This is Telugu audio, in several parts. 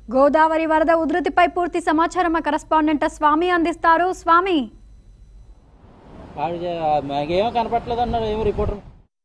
గోదావరి వరద ఉధృతిపై పూర్తి సమాచారం మా కరెస్పాండెంట్ స్వామి అందిస్తారు స్వామి వాడు చే- మాకేమో కనపట్లేదు అన్నారు ఏమో రిపోర్టర్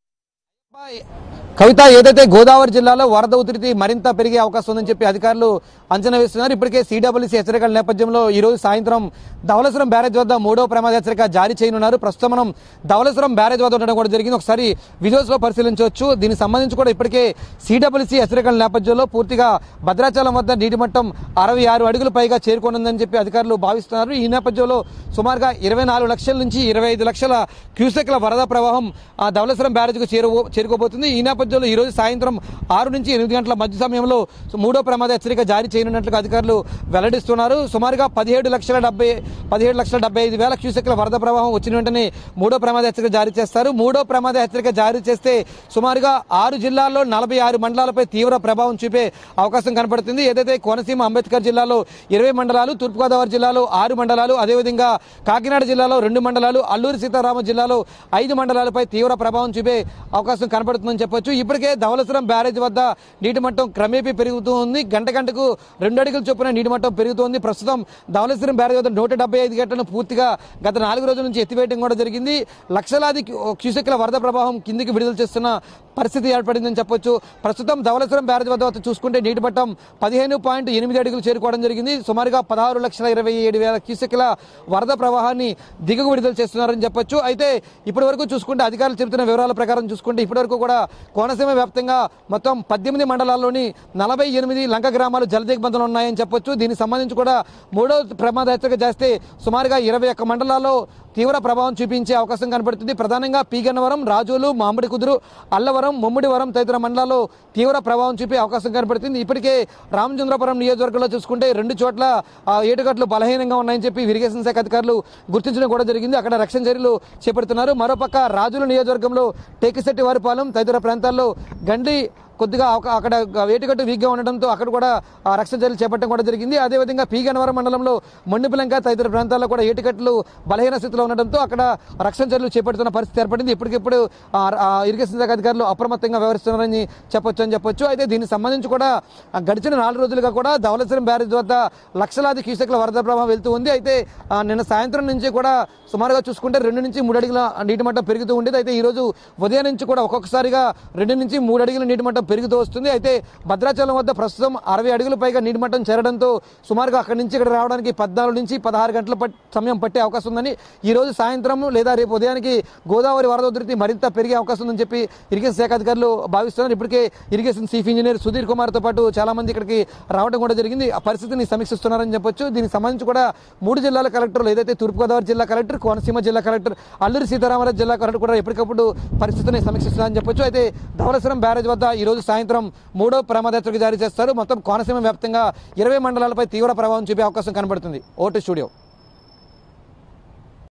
కవిత ఏదైతే గోదావరి జిల్లాలో వరద ఉధృతి మరింత పెరిగే అవకాశం ఉందని చెప్పి అధికారులు అంచనా వేస్తున్నారు ఇప్పటికే సిడబ్ల్యూసీ హెచ్చరికల నేపథ్యంలో ఈ రోజు సాయంత్రం ధవళేశ్వరం బ్యారేజ్ వద్ద మూడో ప్రమాద హెచ్చరిక జారీ చేయనున్నారు ప్రస్తుతం మనం ధవళేశ్వరం బ్యారేజ్ వద్ద ఉండడం కూడా జరిగింది ఒకసారి విజువల్స్ లో పరిశీలించవచ్చు దీనికి సంబంధించి కూడా ఇప్పటికే సిడబ్ల్యూసీ హెచ్చరికల నేపథ్యంలో పూర్తిగా భద్రాచలం వద్ద నీటి మట్టం అరవై ఆరు అడుగులు పైగా చేరుకోనుందని చెప్పి అధికారులు భావిస్తున్నారు ఈ నేపథ్యంలో సుమారుగా ఇరవై నాలుగు లక్షల నుంచి ఇరవై ఐదు లక్షల క్యూసెక్ల వరద ప్రవాహం ఆ ధవళేశ్వరం బ్యారేజ్కు చేరువో చేరుకోబోతుంది ఈ నేపథ్యంలో ఈ రోజు సాయంత్రం ఆరు నుంచి ఎనిమిది గంటల మధ్య సమయంలో మూడో ప్రమాద హెచ్చరిక జారీ చేయనున్నట్లుగా అధికారులు వెల్లడిస్తున్నారు సుమారుగా పదిహేడు లక్షల డెబ్బై పదిహేడు లక్షల డెబ్బై ఐదు వేల క్యూసెక్ల వరద ప్రవాహం వచ్చిన వెంటనే మూడో ప్రమాద హెచ్చరిక జారీ చేస్తారు మూడో ప్రమాద హెచ్చరిక జారీ చేస్తే సుమారుగా ఆరు జిల్లాల్లో నలభై ఆరు మండలాలపై తీవ్ర ప్రభావం చూపే అవకాశం కనపడుతుంది ఏదైతే కోనసీమ అంబేద్కర్ జిల్లాలో ఇరవై మండలాలు తూర్పుగోదావరి జిల్లాలో ఆరు మండలాలు అదేవిధంగా కాకినాడ జిల్లాలో రెండు మండలాలు అల్లూరి సీతారామ జిల్లాలో ఐదు మండలాలపై తీవ్ర ప్రభావం చూపే అవకాశం కనపడుతుందని చెప్పొచ్చు ఇప్పటికే ధవళేశ్వరం బ్యారేజ్ వద్ద నీటి మట్టం క్రమేపీ పెరుగుతూ ఉంది గంట గంటకు రెండు అడుగుల చొప్పున నీటి మట్టం పెరుగుతోంది ప్రస్తుతం ధవళేశ్వరం బ్యారేజ్ వద్ద నూట డెబ్బై ఐదు గంటలను పూర్తిగా గత నాలుగు రోజుల నుంచి ఎత్తివేయడం కూడా జరిగింది లక్షలాది క్యూ- క్యూసెక్ల వరద ప్రవాహం కిందికి విడుదల చేస్తున్న పరిస్థితి ఏర్పడిందని చెప్పొచ్చు ప్రస్తుతం ధవళేశ్వరం బ్యారేజ్ వద్ద వద్ద చూసుకుంటే నీటి మట్టం పదిహేను పాయింట్ ఎనిమిది అడుగులు చేరుకోవడం జరిగింది సుమారుగా పదహారు లక్షల ఇరవై ఏడు వేల క్యూసెక్ల వరద ప్రవాహాన్ని దిగువ విడుదల చేస్తున్నారని చెప్పొచ్చు అయితే ఇప్పటి వరకు చూసుకుంటే అధికారులు చెబుతున్న వివరాల ప్రకారం చూసుకుంటే ఇప్పటి వరకు కూడా కోనసీమ వ్యాప్తంగా మొత్తం పద్దెనిమిది మండలాల్లోని నలభై ఎనిమిది లంక గ్రామాలు జలదిగ్బంధంలో ఉన్నాయని చెప్పొచ్చు దీనికి సంబంధించి కూడా మూడో ప్రమాద హెచ్చరిక చేస్తే సుమారుగా ఇరవై ఒక్క మండలాల్లో తీవ్ర ప్రభావం చూపించే అవకాశం కనబడుతుంది ప్రధానంగా పీగన్నవరం రాజోలు మామిడి కుదురు అల్లవరం ముమ్మిడివరం తదితర మండలాల్లో తీవ్ర ప్రభావం చూపే అవకాశం కనబడుతుంది ఇప్పటికే రామచంద్రపురం నియోజకవర్గంలో చూసుకుంటే రెండు చోట్ల ఆ, ఏటుగట్లు బలహీనంగా ఉన్నాయని చెప్పి ఇరిగేషన్ శాఖ అధికారులు గుర్తించడం కూడా జరిగింది అక్కడ రక్షణ చర్యలు చేపడుతున్నారు మరోపక్క రాజుల నియోజకవర్గంలో టేకిశెట్టి వారిపాలెం తదితర ప్రాంతాల్లో గండి కొద్దిగా ఒక- అక్కడ వేటుకట్టు వీక్గా ఉండడంతో అక్కడ కూడా ఆ, రక్షణ చర్యలు చేపట్టడం కూడా జరిగింది అదేవిధంగా పీగనవరం మండలంలో మొండిపిలంక తదితర ప్రాంతాల్లో కూడా ఏటుకట్లు బలహీన స్థితిలో ఉండడంతో అక్కడ రక్షణ చర్యలు చేపడుతున్న పరిస్థితి ఏర్పడింది ఇప్పటికిప్పుడు ఆ, ఆ, ఇరిగేషన్ శాఖ అధికారులు అప్రమత్తంగా వ్యవహరిస్తున్నారని చెప్పొచ్చు అని చెప్పొచ్చు అయితే దీనికి సంబంధించి కూడా ఆ, గడిచిన నాలుగు రోజులుగా కూడా ధవళేశ్వరం బ్యారేజ్ వద్ద లక్షలాది క్యూసెక్ల వరద ప్రవాహం వెళ్తూ ఉంది అయితే ఆ, నిన్న సాయంత్రం నుంచి కూడా సుమారుగా చూసుకుంటే రెండు నుంచి మూడు అడుగుల నీటి మట్టం పెరుగుతూ ఉండేది అయితే ఈ రోజు ఉదయం నుంచి కూడా ఒక్కొక్కసారిగా రెండు నుంచి మూడు అడుగుల నీటి మట్టం పెరుగుతూ వస్తుంది అయితే భద్రాచలం వద్ద ప్రస్తుతం అరవై అడుగుల పైగా నీటి మట్టం చేరడంతో సుమారుగా అక్కడి నుంచి ఇక్కడ రావడానికి పద్నాలుగు నుంచి పదహారు గంటల పట్- సమయం పట్టే అవకాశం ఉందని ఈ రోజు సాయంత్రం లేదా రేపు ఉదయానికి గోదావరి వరద ఉధృతి మరింత పెరిగే అవకాశం ఉందని చెప్పి ఇరిగేషన్ శాఖ అధికారులు భావిస్తున్నారు ఇప్పటికే ఇరిగేషన్ చీఫ్ ఇంజనీర్ సుధీర్ కుమార్తో పాటు చాలా మంది ఇక్కడికి రావడం కూడా జరిగింది ఆ పరిస్థితిని సమీక్షిస్తున్నారని చెప్పొచ్చు దీనికి సంబంధించి కూడా మూడు జిల్లాల కలెక్టర్లు ఏదైతే తూర్పుగోదావరి జిల్లా కలెక్టర్ కోనసీమ జిల్లా కలెక్టర్ అల్లూరి సీతారామరాజు జిల్లా కలెక్టర్ కూడా ఎప్పటికప్పుడు పరిస్థితిని సమీక్షిస్తున్నారని చెప్పొచ్చు అయితే ధవళేశ్వరం బ్యారేజ్ వద్ద ఈ రోజు సాయంత్రం మూడో ప్రమాద హెచ్చరిక జారీ చేస్తారు మొత్తం కోనసీమ వ్యాప్తంగా ఇరవై మండలాలపై తీవ్ర ప్రభావం చూపే అవకాశం కనబడుతుంది ఓటు స్టూడియో